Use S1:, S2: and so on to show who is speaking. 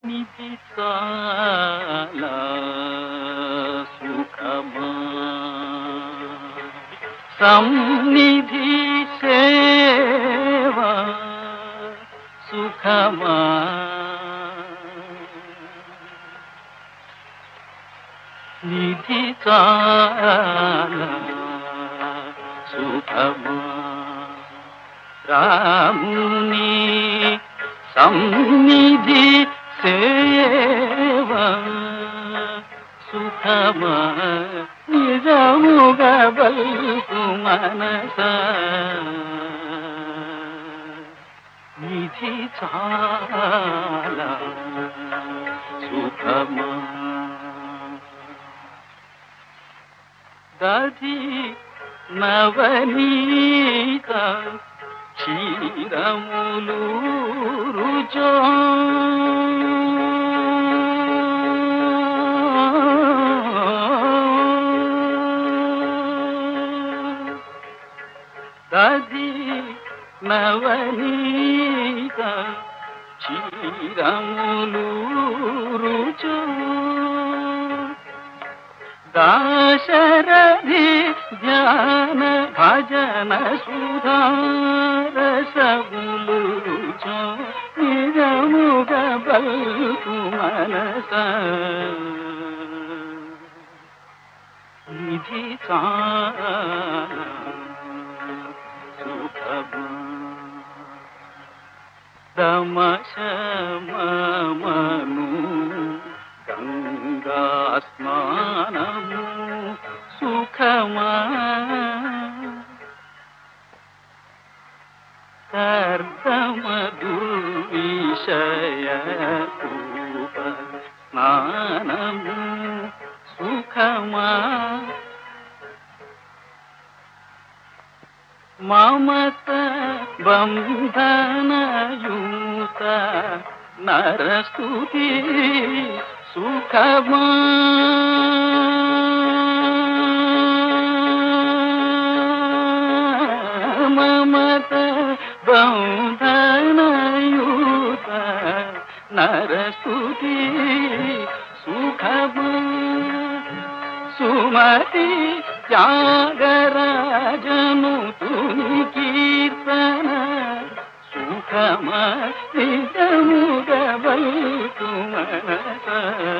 S1: నిధి చాలా సుఖమా సన్నిధి సేవా సుఖమా నిధి చాలా సుఖమా రాముని సన్నిధి సేవా సుఖమా నిజముగా బల్పు మనస నిధి చాలా సుఖమా దధి నవనీత క్షీరములు రుచో దధి నవనీత క్షీరములు రుచో దాశరథి ధ్యాన భజన సుధారసములు నిజముగ బల్పు మనస నిధి చాలా సుఖమా దమశమను గంగా స్నానము సుఖమా కర్దమదుర్విషయ రూప స్నానము సుఖమా మమత బంధనయూత నరస్తుతి సుఖమా మమత బంధనయూత నరస్తుతి సుఖమా సుమతి త్యాగరాజను తుని కీర్తన సుఖమ నిజముగ బల్కు మనస